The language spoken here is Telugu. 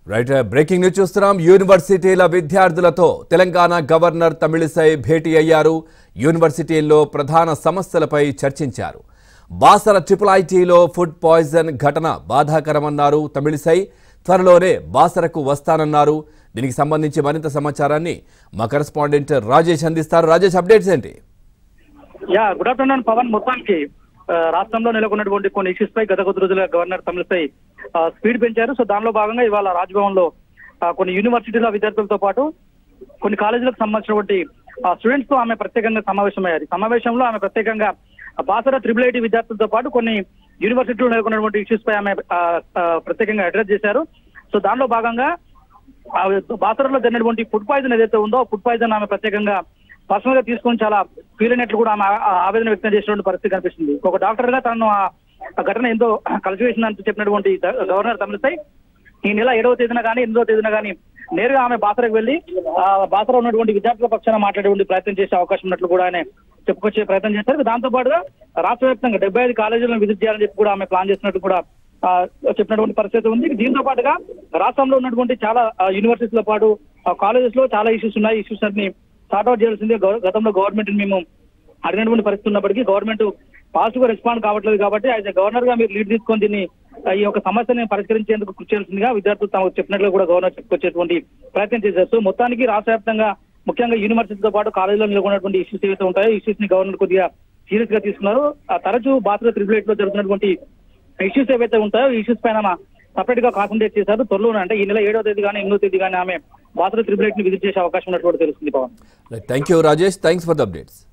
రైట్ బ్రేకింగ్ న్యూస్ చూస్తున్నాం యూనివర్సిటీల విద్యార్థులతో తెలంగాణ గవర్నర్ తమిళిసై భేటీ అయ్యారు యూనివర్సిటీల్లో ప్రధాన సమస్యలపై చర్చించారు బాసర ట్రిపుల్ ఐటీలో ఫుడ్ పాయిజన్ ఘటన బాధాకరమన్నారు తమిళిసై త్వరలోనే బాసరకు వస్తానన్నారు దీనికి సంబంధించి మరింత సమాచారాన్ని మా కరెస్పాండెంట్ రాజేష్ అందిస్తారు రాజేష్ అప్డేట్స్ ఏంటి యా గుడ్ ఆఫ్టర్నూన్ పవన్ మొత్తానికి ఆ, రాష్ట్రంలో నెలకొన్నటువంటి కొన్ని ఇష్యూస్ పై గత కొద్ది రోజులుగా గవర్నర్ తమిళసై ఆ, స్పీడ్ పెంచారు సో దానిలో భాగంగా ఇవాళ రాజ్భవన్ లో ఆ, కొన్ని యూనివర్సిటీల విద్యార్థులతో పాటు కొన్ని కాలేజీలకు సంబంధించినటువంటి స్టూడెంట్స్ తో ఆమె ప్రత్యేకంగా సమావేశమయ్యారు ఈ సమావేశంలో ఆమె ప్రత్యేకంగా బాసర త్రిబుల్ ఐటీ విద్యార్థులతో పాటు కొన్ని యూనివర్సిటీలో నెలకొన్నటువంటి ఇష్యూస్ పై ఆమె ఆ, ఆ, ప్రత్యేకంగా అడ్రస్ చేశారు సో దానిలో భాగంగా ఆ బాసరలో జరిగినటువంటి ఫుడ్ పాయిజన్ ఏదైతే ఉందో ఫుడ్ పాయిజన్ ఆమె ప్రత్యేకంగా పర్సనల్ గా తీసుకొని చాలా ఫీల్ అయినట్లు కూడా ఆమె ఆ- ఆవేదన వ్యక్తం చేసినటువంటి పరిస్థితి కనిపిస్తుంది ఒక డాక్టర్ గా తను ఆ ఆ ఘటన ఎంతో కలిసివేసింది అంటూ చెప్పినటువంటి ద- గవర్నర్ తమిళసై ఈ నెల ఏడవ తేదీన కానీ ఎనిమిదవ తేదీన కానీ నేరుగా ఆమె బాసరకు వెళ్లి ఆ బాసర ఉన్నటువంటి విద్యార్థుల పక్షాన మాట్లాడేటువంటి ప్రయత్నం చేసే అవకాశం ఉన్నట్లు కూడా ఆయన చెప్పుకొచ్చే ప్రయత్నం చేశారు దాంతో పాటుగా రాష్ట్ర వ్యాప్తంగా డెబ్బై ఐదు కాలేజీలను విజిట్ చేయాలని చెప్పి కూడా ఆమె ప్లాన్ చేసినట్టు కూడా ఆ, చెప్పినటువంటి పరిస్థితి ఉంది దీంతో పాటుగా రాష్ట్రంలో ఉన్నటువంటి చాలా ఆ, యూనివర్సిటీలతో పాటు కాలేజెస్ లో చాలా ఇష్యూస్ ఉన్నాయి ఇష్యూస్ అన్ని సార్ట్ అవుట్ చేయాల్సిందే గవ- గతంలో గవర్నమెంట్ మేము అడిగినటువంటి పరిస్థితి ఉన్నప్పటికీ గవర్నమెంట్ పాజిటివ్ గా రెస్పాండ్ కావట్లేదు కాబట్టి అయితే గవర్నర్ గా మీరు లీడ్ తీసుకొని దీన్ని ఆ, ఈ యొక్క సమస్యని పరిష్కరించేందుకు కృషి చేయాల్సిందిగా విద్యార్థులు తమకు చెప్పినట్లు కూడా గవర్నర్ చెప్పుకొచ్చేటువంటి ప్రయత్నం చేశారు సో మొత్తానికి రాష్ట్ర వ్యాప్తంగా ముఖ్యంగా యూనివర్సిటీతో పాటు కాలేజీలో నెలకొన్నటువంటి ఇష్యూస్ ఏవైతే ఉంటాయో ఇష్యూస్ ని గవర్నర్ కొద్దిగా సీరియస్ గా తీసుకున్నారు ఆ తరచూ బాత్ర త్రిబుల్ ఎయిట్ లో జరుగుతున్నటువంటి ఇష్యూస్ ఏవైతే ఉంటాయో ఈ ఇష్యూస్ పైన సపరేట్ గా కాన్సన్ట్రేట్ చేశారు త్వరలోనే అంటే ఈ నెల ఏడో తేదీ కానీ ఎనిమిదో తేదీ కానీ ఆమె బాత్ర త్రిబుల్ ఎయిట్ ని విజిట్ చేసే అవకాశం ఉన్నట్టు కూడా తెలుస్తుంది Pawan thank you Rajesh thanks for the updates